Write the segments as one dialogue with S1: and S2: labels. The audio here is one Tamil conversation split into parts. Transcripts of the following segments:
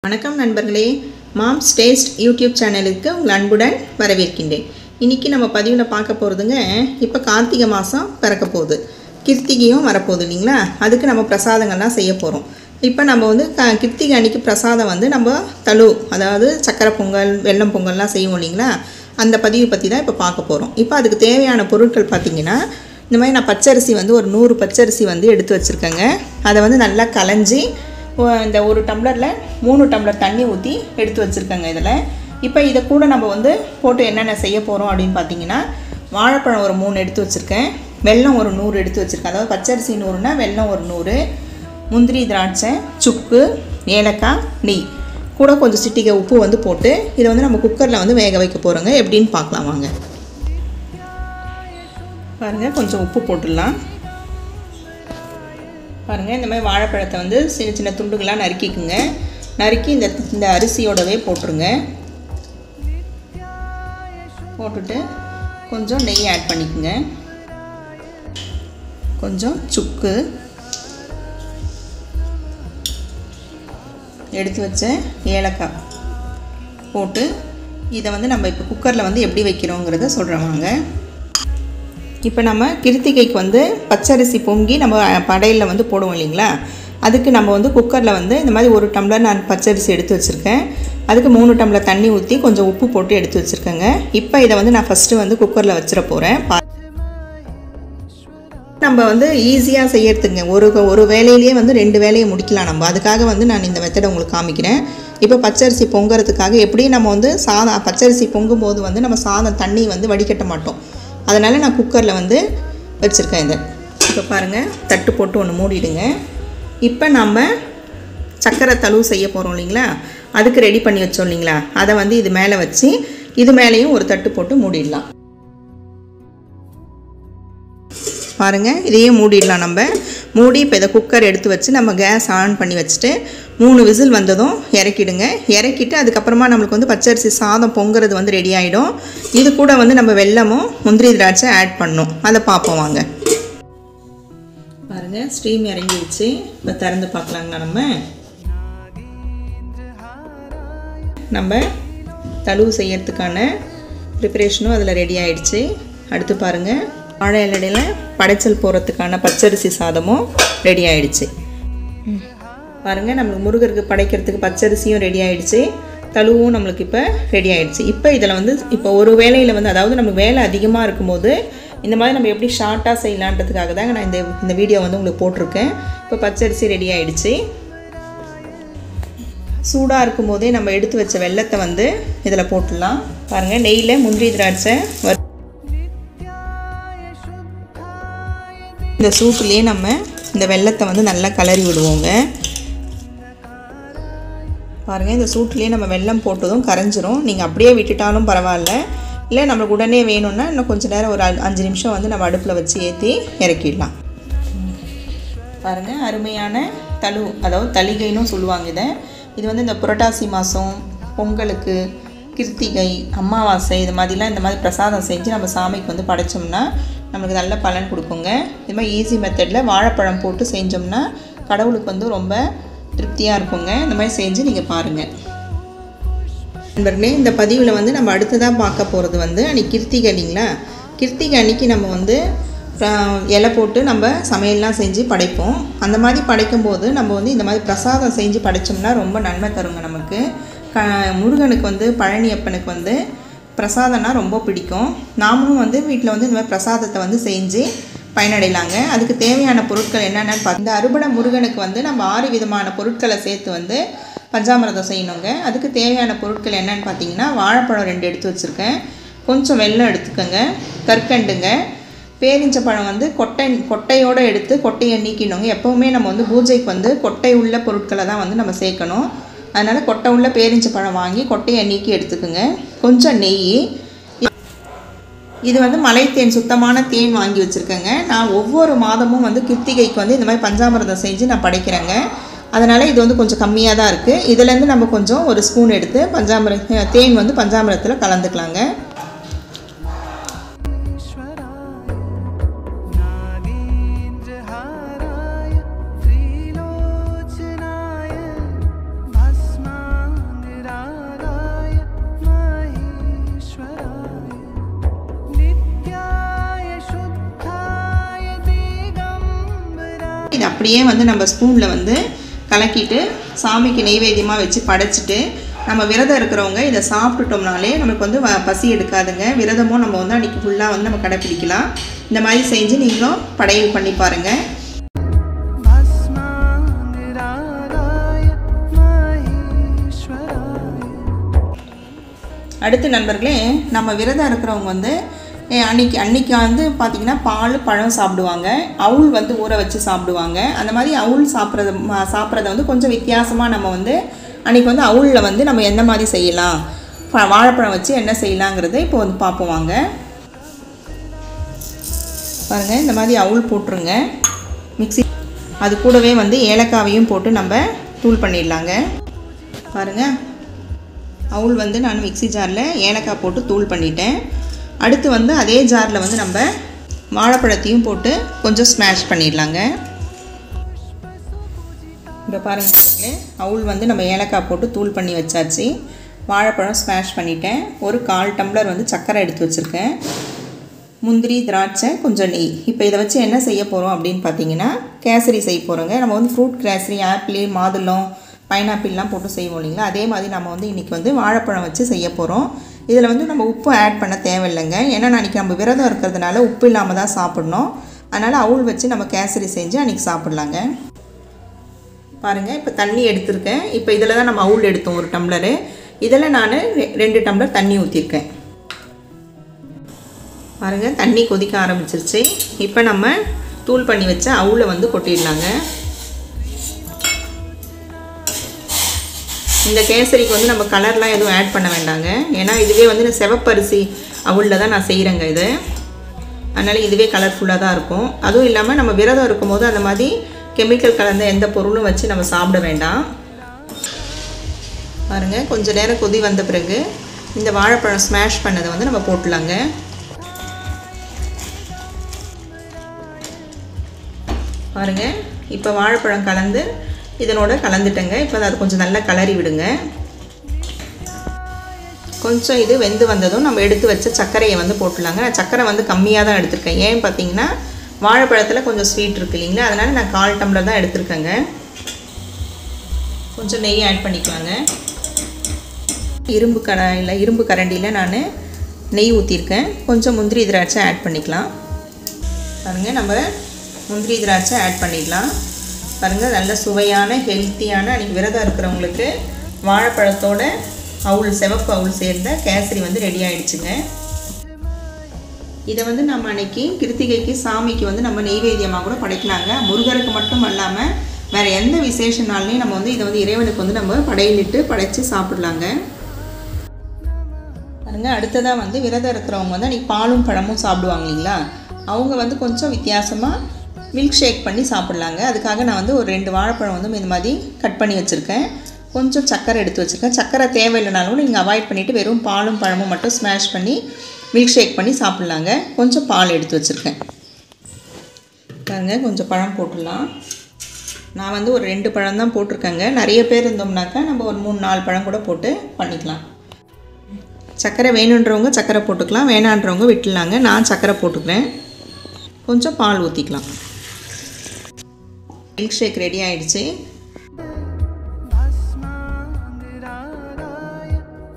S1: வணக்கம் நண்பர்களே மாம்ஸ் டேஸ்ட் யூடியூப் சேனலுக்கு உங்கள் அன்புடன் வரவேற்கின்றேன் இன்றைக்கி நம்ம பதிவில் பார்க்க போகிறதுங்க இப்போ கார்த்திகை மாதம் பிறக்க போகுது கிருத்திகையும் வரப்போகுது இல்லைங்களா அதுக்கு நம்ம பிரசாதங்கள்லாம் செய்ய போகிறோம் இப்போ நம்ம வந்து க கிருத்திகை அன்னைக்கு பிரசாதம் வந்து நம்ம தழு அதாவது சக்கரை பொங்கல் வெல்லம் பொங்கல்லாம் செய்வோம் இல்லைங்களா அந்த பதிவு பற்றி தான் இப்போ பார்க்க போகிறோம் இப்போ அதுக்கு தேவையான பொருட்கள் பார்த்திங்கன்னா இந்த மாதிரி நான் பச்சரிசி வந்து ஒரு நூறு பச்சரிசி வந்து எடுத்து வச்சுருக்கேங்க அதை வந்து நல்லா களைஞ்சி ஒ- இந்த ஒரு டம்ளரில் மூணு டம்ளர் தண்ணி ஊற்றி எடுத்து வச்சுருக்கேங்க இதில் இப்போ இதை கூட நம்ம வந்து போட்டு என்னென்ன செய்ய போகிறோம் அப்படின்னு பார்த்தீங்கன்னா வாழைப்பழம் ஒரு மூணு எடுத்து வச்சுருக்கேன் வெல்லம் ஒரு நூறு எடுத்து வச்சுருக்கேன் அதாவது பச்சரிசி நூறுனா வெல்லம் ஒரு நூறு முந்திரி திராட்சை சுக்கு ஏலக்காய் நெய் கூட கொஞ்சம் சிட்டிகை உப்பு வந்து போட்டு இதை வந்து நம்ம குக்கரில் வந்து வேக வைக்க போகிறோங்க எப்படின்னு பார்க்கலாம் வாங்க பாருங்கள் கொஞ்சம் உப்பு போட்டுடலாம் பாருங்கள் இந்த மாதிரி வாழைப்பழத்தை வந்து சின்ன சின்ன துண்டுகளாக நறுக்கிக்குங்க நறுக்கி இந்த இந்த அரிசியோடவே போட்டுருங்க போட்டுட்டு கொஞ்சம் நெய் ஆட் பண்ணிக்கோங்க கொஞ்சம் சுக்கு எடுத்து வச்ச ஏலக்காய் போட்டு இதை வந்து நம்ம இப்போ குக்கரில் வந்து எப்படி வைக்கிறோங்கிறத சொல்கிறேன் வாங்க இப்போ நம்ம கிருத்திகைக்கு வந்து பச்சரிசி பொங்கி நம்ம படையில் வந்து போடுவோம் இல்லைங்களா அதுக்கு நம்ம வந்து குக்கரில் வந்து இந்த மாதிரி ஒரு டம்ளர் நான் பச்சரிசி எடுத்து வச்சுருக்கேன் அதுக்கு மூணு டம்ளர் தண்ணி ஊற்றி கொஞ்சம் உப்பு போட்டு எடுத்து வச்சுருக்கேங்க இப்போ இதை வந்து நான் ஃபஸ்ட்டு வந்து குக்கரில் வச்சிட போகிறேன் நம்ம வந்து ஈஸியாக செய்யறதுங்க ஒரு ஒரு வேலையிலேயே வந்து ரெண்டு வேலையை முடிக்கலாம் நம்ம அதுக்காக வந்து நான் இந்த மெத்தடை உங்களுக்கு காமிக்கிறேன் இப்போ பச்சரிசி பொங்குறதுக்காக எப்படி நம்ம வந்து சாதம் பச்சரிசி பொங்கும்போது வந்து நம்ம சாதம் தண்ணி வந்து வடிகட்ட மாட்டோம் அதனால் நான் குக்கரில் வந்து வச்சுருக்கேன் இதை இப்போ பாருங்கள் தட்டு போட்டு ஒன்று மூடிடுங்க இப்போ நம்ம சக்கரை தழுவு செய்ய போகிறோம் இல்லைங்களா அதுக்கு ரெடி பண்ணி வச்சோம் இல்லைங்களா அதை வந்து இது மேலே வச்சு இது மேலேயும் ஒரு தட்டு போட்டு மூடிடலாம் பாருங்கள் இதையே மூடிடலாம் நம்ம மூடி இப்போ இதை குக்கர் எடுத்து வச்சு நம்ம கேஸ் ஆன் பண்ணி வச்சுட்டு மூணு விசில் வந்ததும் இறக்கிடுங்க இறக்கிட்டு அதுக்கப்புறமா நம்மளுக்கு வந்து பச்சரிசி சாதம் பொங்குறது வந்து ரெடி ஆகிடும் இது கூட வந்து நம்ம வெல்லமும் முந்திரி திராட்சை ஆட் பண்ணணும் அதை பார்ப்போம் வாங்க பாருங்கள் ஸ்டீம் இறங்கிடுச்சு இப்போ திறந்து பார்க்கலாங்களா நம்ம நம்ம தழுவு செய்யறதுக்கான ப்ரிப்பரேஷனும் அதில் ரெடி ஆயிடுச்சு அடுத்து பாருங்கள் வாழை இலையில படைச்சல் போகிறதுக்கான பச்சரிசி சாதமும் ரெடி ஆயிடுச்சு பாருங்கள் நம்மளுக்கு முருகருக்கு படைக்கிறதுக்கு பச்சரிசியும் ரெடி ஆயிடுச்சு தழுவும் நம்மளுக்கு இப்போ ரெடி ஆயிடுச்சு இப்போ இதில் வந்து இப்போ ஒரு வேலையில் வந்து அதாவது நமக்கு வேலை அதிகமாக இருக்கும்போது இந்த மாதிரி நம்ம எப்படி ஷார்ட்டாக செய்யலான்றதுக்காக தாங்க நான் இந்த இந்த வீடியோ வந்து உங்களுக்கு போட்டிருக்கேன் இப்போ பச்சரிசி ரெடி ஆயிடுச்சு சூடாக இருக்கும்போதே நம்ம எடுத்து வச்ச வெள்ளத்தை வந்து இதில் போட்டுடலாம் பாருங்கள் நெய்யில் முந்திரி திராட்சை வறு இந்த சூட்டுலேயே நம்ம இந்த வெள்ளத்தை வந்து நல்லா கிளறி விடுவோங்க பாருங்கள் இந்த சூட்லேயே நம்ம வெல்லம் போட்டதும் கரைஞ்சிரும் நீங்கள் அப்படியே விட்டுட்டாலும் பரவாயில்ல இல்லை நம்மளுக்கு உடனே வேணும்னா இன்னும் கொஞ்சம் நேரம் ஒரு அ- அஞ்சு நிமிஷம் வந்து நம்ம அடுப்பில் வச்சு ஏற்றி இறக்கிடலாம் பாருங்கள் அருமையான தழு அதாவது தளிகைன்னு சொல்லுவாங்க இதை இது வந்து இந்த புரட்டாசி மாதம் பொங்கலுக்கு கிருத்திகை அமாவாசை இது மாதிரிலாம் இந்த மாதிரி பிரசாதம் செஞ்சு நம்ம சாமிக்கு வந்து படைச்சோம்னா நம்மளுக்கு நல்ல பலன் கொடுக்குங்க இது மாதிரி ஈஸி மெத்தடில் வாழைப்பழம் போட்டு செஞ்சோம்னா கடவுளுக்கு வந்து ரொம்ப திருப்தியாக இருக்குங்க இந்த மாதிரி செஞ்சு நீங்கள் பாருங்கள் நண்பர்களே இந்த பதிவில் வந்து நம்ம அடுத்ததாக பார்க்க போகிறது வந்து அன்றைக்கி கிருத்திகை இல்லைங்களா கிருத்திகை அன்னைக்கு நம்ம வந்து அஹ், இலை போட்டு நம்ம சமையல்லாம் செஞ்சு படைப்போம் அந்த மாதிரி படைக்கும்போது நம்ம வந்து இந்த மாதிரி பிரசாதம் செஞ்சு படைச்சோம்னா ரொம்ப நன்மை தருங்க நமக்கு க முருகனுக்கு வந்து பழனி அப்பனுக்கு வந்து பிரசாதம்னா ரொம்ப பிடிக்கும் நாமளும் வந்து வீட்டில் வந்து இந்த மாதிரி பிரசாதத்தை வந்து செஞ்சு பயனடையலாங்க அதுக்கு தேவையான பொருட்கள் என்னென்னு பார்த்து இந்த அறுபடை முருகனுக்கு வந்து நம்ம ஆறு விதமான பொருட்களை சேர்த்து வந்து பஞ்சாமிரதம் செய்யணுங்க அதுக்கு தேவையான பொருட்கள் என்னன்னு பார்த்தீங்கன்னா வாழைப்பழம் ரெண்டு எடுத்து வச்சுருக்கேன் கொஞ்சம் வெல்லம் எடுத்துக்கோங்க கற்கண்டுங்க பேரிஞ்ச பழம் வந்து கொட்டை கொட்டையோடு எடுத்து கொட்டையை நீக்கிடணுங்க எப்போவுமே நம்ம வந்து பூஜைக்கு வந்து கொட்டை உள்ள பொருட்களை தான் வந்து நம்ம சேர்க்கணும் அதனால் கொட்டை உள்ள பேரிஞ்ச பழம் வாங்கி கொட்டையை நீக்கி எடுத்துக்கோங்க கொஞ்சம் நெய் இது வந்து மலை தேன் சுத்தமான தேன் வாங்கி வச்சுருக்கேங்க நான் ஒவ்வொரு மாதமும் வந்து கிருத்திகைக்கு வந்து இந்த மாதிரி பஞ்சாமிரதம் செஞ்சு நான் படைக்கிறேங்க அதனால் இது வந்து கொஞ்சம் கம்மியாக தான் இருக்குது இதுலேருந்து நம்ம கொஞ்சம் ஒரு ஸ்பூன் எடுத்து பஞ்சாமிர தேன் வந்து பஞ்சாமிரத்தில் கலந்துக்கலாங்க
S2: नागेन्द्रहाराय त्रिलोचनाय भस्मा
S1: அப்படியே வந்து நம்ம ஸ்பூனில் வந்து கலக்கிட்டு சாமிக்கு நெய்வேத்தியமாக வச்சு படைச்சிட்டு நம்ம விரதம் இருக்கிறவங்க இதை சாப்பிட்டுட்டோம்னாலே நமக்கு வந்து வ- பசி எடுக்காதுங்க விரதமும் நம்ம வந்து அன்றைக்கி ஃபுல்லாக வந்து நம்ம கடைப்பிடிக்கலாம் இந்த மாதிரி செஞ்சு நீங்களும் படையல் பண்ணி பாருங்கள்
S2: भस्माङ्गरागाय माहेश्वराय
S1: அடுத்து நண்பர்களே நம்ம விரதம் இருக்கிறவங்க வந்து eh, அன்னைக்கு அன்னைக்கு வந்து பார்த்திங்கன்னா பால் பழம் சாப்பிடுவாங்க அவுள் வந்து ஊற வச்சு சாப்பிடுவாங்க அந்த மாதிரி அவுள் சாப்பிட்றது சாப்பிட்றத வந்து கொஞ்சம் வித்தியாசமாக நம்ம வந்து அன்னைக்கு வந்து அவுளில் வந்து நம்ம எந்த மாதிரி செய்யலாம் ப- வாழைப்பழம் வச்சு என்ன செய்யலாங்கிறத இப்போ வந்து பார்ப்போம் வாங்க பாருங்கள் இந்த மாதிரி அவுள் போட்டுருங்க மிக்ஸி அது கூடவே வந்து ஏலக்காவையும் போட்டு நம்ம தூள் பண்ணிடலாங்க பாருங்கள் அவுள் வந்து நான் மிக்ஸி ஜாரில் ஏலக்காய் போட்டு தூள் பண்ணிட்டேன் அடுத்து வந்து அதே ஜாரில் வந்து நம்ம வாழைப்பழத்தையும் போட்டு கொஞ்சம் ஸ்மாஷ் பண்ணிடலாங்க இப்போ பாருங்கள் நண்பர்களே, அவுள் வந்து நம்ம ஏலக்காய் போட்டு தூள் பண்ணி வச்சாச்சு வாழைப்பழம் ஸ்மாஷ் பண்ணிட்டேன் ஒரு கால் டம்ளர் வந்து சர்க்கரை எடுத்து வச்சுருக்கேன் முந்திரி திராட்சை கொஞ்சம் நெய் இப்போ இதை வச்சு என்ன செய்ய போகிறோம் அப்படின்னு பார்த்தீங்கன்னா கேசரி செய்ய போகிறோங்க நம்ம வந்து ஃப்ரூட் கேசரி ஆப்பிள் மாதுளம் பைனாப்பிள்லாம் போட்டு செய்வோம் இல்லைங்களா அதே மாதிரி நம்ம வந்து இன்றைக்கி வந்து வாழைப்பழம் வச்சு செய்ய போகிறோம் இதில் வந்து நம்ம உப்பு ஆட் பண்ண தேவையில்லைங்க ஏன்னா அன்றைக்கி நம்ம விரதம் இருக்கிறதுனால உப்பு இல்லாமல் தான் சாப்பிடணும் அதனால் அவுள் வச்சு நம்ம கேசரி செஞ்சு அன்றைக்கி சாப்பிட்லாங்க பாருங்கள் இப்போ தண்ணி எடுத்திருக்கேன் இப்போ இதில் தான் நம்ம அவுள் எடுத்தோம் ஒரு டம்ளரு இதில் நான் ரெ- ரெண்டு டம்ளர் தண்ணி ஊற்றிருக்கேன் பாருங்கள் தண்ணி கொதிக்க ஆரம்பிச்சிருச்சு இப்போ நம்ம தூள் பண்ணி வச்ச அவுளை வந்து கொட்டிடலாங்க இந்த கேசரிக்கு வந்து நம்ம கலர்லாம் எதுவும் ஆட் பண்ண வேண்டாங்க ஏன்னா இதுவே வந்து இந்த சிவப்பரிசி அவுளில் தான் நான் செய்கிறேங்க இது அதனால் இதுவே கலர்ஃபுல்லாக தான் இருக்கும் அதுவும் இல்லாமல் நம்ம விரதம் இருக்கும்போது அந்த மாதிரி கெமிக்கல் கலந்த எந்த பொருளும் வச்சு நம்ம சாப்பிட வேண்டாம் பாருங்கள் கொஞ்ச நேரம் கொதி வந்த பிறகு இந்த வாழைப்பழம் ஸ்மாஷ் பண்ணதை வந்து நம்ம போட்டுலாங்க பாருங்க இப்போ வாழைப்பழம் கலந்து இதனோட கலந்துட்டேங்க இப்போ அதை கொஞ்சம் நல்லா கலரி விடுங்க கொஞ்சம் இது வெந்து வந்ததும் நம்ம எடுத்து வச்ச சர்க்கரையை வந்து போட்டுலாங்க நான் சர்க்கரை வந்து கம்மியாக தான் எடுத்திருக்கேன் ஏன் பார்த்தீங்கன்னா வாழைப்பழத்தில் கொஞ்சம் ஸ்வீட் இருக்கு இல்லைங்களா அதனால் நான் கால் டம்ளர் தான் எடுத்திருக்கேங்க கொஞ்சம் நெய் ஆட் பண்ணிக்கலாங்க இரும்பு கடாயில் இரும்பு கரண்டியில் நான் நெய் ஊற்றிருக்கேன் கொஞ்சம் முந்திரி திராட்சை ஆட் பண்ணிக்கலாம் பாருங்கள் நம்ம முந்திரி திராட்சை ஆட் பண்ணிடலாம் பாருங்கள் நல்ல சுவையான ஹெல்த்தியான அன்றைக்கி விரதம் இருக்கிறவங்களுக்கு வாழைப்பழத்தோட அவுள் சிவப்பு அவுள் சேர்ந்த கேசரி வந்து ரெடி ஆயிடுச்சுங்க இதை வந்து நம்ம அன்னைக்கு கிருத்திகைக்கு சாமிக்கு வந்து நம்ம நெய்வேத்தியமாக கூட படைக்கலாங்க முருகருக்கு மட்டும் அல்லாமல் வேறு எந்த விசேஷ நாள்லையும் நம்ம வந்து இதை வந்து இறைவனுக்கு வந்து நம்ம படையலிட்டு படைச்சு சாப்பிடலாங்க பாருங்க அடுத்ததாக வந்து விரதம் இருக்கிறவங்க வந்து அன்றைக்கி பாலும் பழமும் சாப்பிடுவாங்க இல்லைங்களா அவங்க வந்து கொஞ்சம் வித்தியாசமாக மில்க் ஷேக் பண்ணி சாப்பிட்லாங்க அதுக்காக நான் வந்து ஒரு ரெண்டு வாழைப்பழம் வந்து இந்த மாதிரி கட் பண்ணி வச்சுருக்கேன் கொஞ்சம் சக்கரை எடுத்து வச்சுருக்கேன் சக்கரை தேவையில்லைனாலும் நீங்கள் அவாய்ட் பண்ணிவிட்டு வெறும் பாலும் பழமும் மட்டும் ஸ்மாஷ் பண்ணி மில்க் ஷேக் பண்ணி சாப்பிட்லாங்க கொஞ்சம் பால் எடுத்து வச்சுருக்கேன் பாருங்க கொஞ்சம் பழம் போட்டுடலாம் நான் வந்து ஒரு ரெண்டு பழம் தான் போட்டிருக்கேங்க நிறைய பேர் இருந்தோம்னாக்கா நம்ம ஒரு மூணு நாலு பழம் கூட போட்டு பண்ணிக்கலாம் சர்க்கரை வேணுன்றவங்க சர்க்கரை போட்டுக்கலாம் வேணான்றவங்க விட்டுலாங்க நான் சர்க்கரை போட்டுக்கிறேன் கொஞ்சம் பால் ஊற்றிக்கலாம் மில்க் ஷேக் ரெடி ஆயிடுச்சு
S2: भस्माङ्गरागाय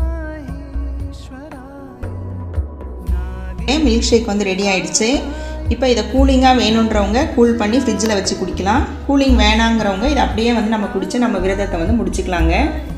S2: माहेश्वराय
S1: மில்க் ஷேக் வந்து ரெடி ஆயிடுச்சு இப்போ இதை கூலிங்காக வேணுன்றவங்க கூல் பண்ணி ஃப்ரிட்ஜில் வச்சு குடிக்கலாம் கூலிங் வேணாங்கிறவங்க இதை அப்படியே வந்து நம்ம குடித்து நம்ம விரதத்தை வந்து முடிச்சுக்கலாங்க